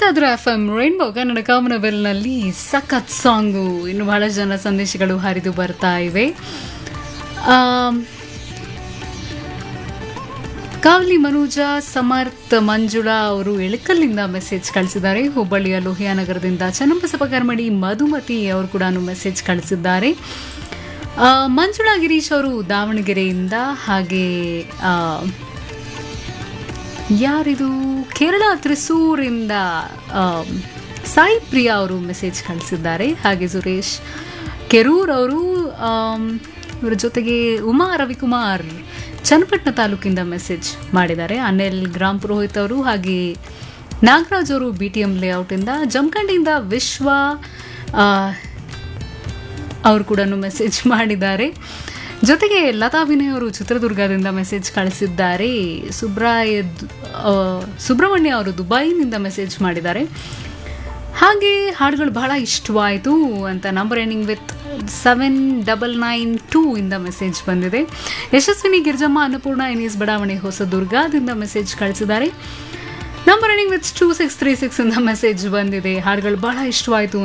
ಕೇಳ್ತಾ ಇದ್ರು F M rainbow Kannada ಕಾಮನವೆಲ್ನಲ್ಲಿ ಸಖತ್ ಸಾಂಗು ಇನ್ನು ಬಹಳ ಜನ ಸಂದೇಶಗಳು ಹರಿದು ಬರ್ತಾ ಇವೆ ಆಮ್, ಕಾವಲಿ ಮನೋಜ ಸಮರ್ಥ್ ಮಂಜುಳಾ ಅವರು ಎಳಕಲ್ಲಿಂದ ಮೆಸೇಜ್ ಕಳಿಸಿದ್ದಾರೆ ಹುಬ್ಬಳ್ಳಿಯ ಲೋಹಿಯಾನಗರದಿಂದ ಚನ್ನಬಸಪ್ಪ ಕರ್ಮಡಿ ಮಧುಮತಿ ಅವರು ಕೂಡ ಮೆಸೇಜ್ ಕಳಿಸಿದ್ದಾರೆ ಆ, ಮಂಜುಳಾ ಗಿರೀಶ್ ಅವರು ದಾವಣಗೆರೆಯಿಂದ ಹಾಗೆ ಆ, ಯಾರಿದು ಕೇರಳ ತ್ರಿಸೂರಿಂದ ಆ, ಸಾಯಿ ಪ್ರಿಯಾ ಅವರು ಮೆಸೇಜ್ ಕಳಿಸಿದ್ದಾರೆ ಹಾಗೆ ಸುರೇಶ್ ಕೆರೂರ್ ಅವರು ಆಮ್, ಇವರ ಜೊತೆಗೆ ಉಮಾ ರವಿಕುಮಾರ್ ಚನ್ನಪಟ್ಟಣ ತಾಲೂಕಿಂದ ಮೆಸೇಜ್ ಮಾಡಿದ್ದಾರೆ ಅನಿಲ್ ಗ್ರಾಮ್ ಪುರೋಹಿತ್ ಅವರು ಹಾಗೆ ನಾಗರಾಜ್ ಅವರು ಬಿ ಟಿ ಎಂ ಲೇಔಟಿಂದ ಜಮಖಂಡಿಯಿಂದ ವಿಶ್ವ ಆ, ಅವರು ಕೂಡ ಮೆಸೇಜ್ ಮಾಡಿದ್ದಾರೆ ಜೊತೆಗೆ ಲತಾ ವಿನಯ್ ಅವರು ಚಿತ್ರದುರ್ಗದಿಂದ ಮೆಸೇಜ್ ಕಳಿಸಿದ್ದಾರೆ ಸುಬ್ರಾಯ ಆ, ಸುಬ್ರಹ್ಮಣ್ಯ ಅವರು ದುಬೈನಿಂದ ಮೆಸೇಜ್ ಮಾಡಿದ್ದಾರೆ ಹಾಗೆ ಹಾಡುಗಳು ಬಹಳ ಇಷ್ಟವಾಯಿತು ಅಂತ number ending with seven double nine two ಇಂದ ಮೆಸೇಜ್ ಬಂದಿದೆ ಯಶಸ್ವಿನಿ ಗಿರ್ಜಮ್ಮ ಅನ್ನಪೂರ್ಣ ಎನಿಸ್ ಬಡಾವಣೆ ಹೊಸದುರ್ಗದಿಂದ ಮೆಸೇಜ್ ಕಳಿಸಿದ್ದಾರೆ number ending with two six three six ಇಂದ ಮೆಸೇಜ್ ಬಂದಿದೆ ಹಾಡುಗಳು ಬಹಳ ಇಷ್ಟವಾಯಿತು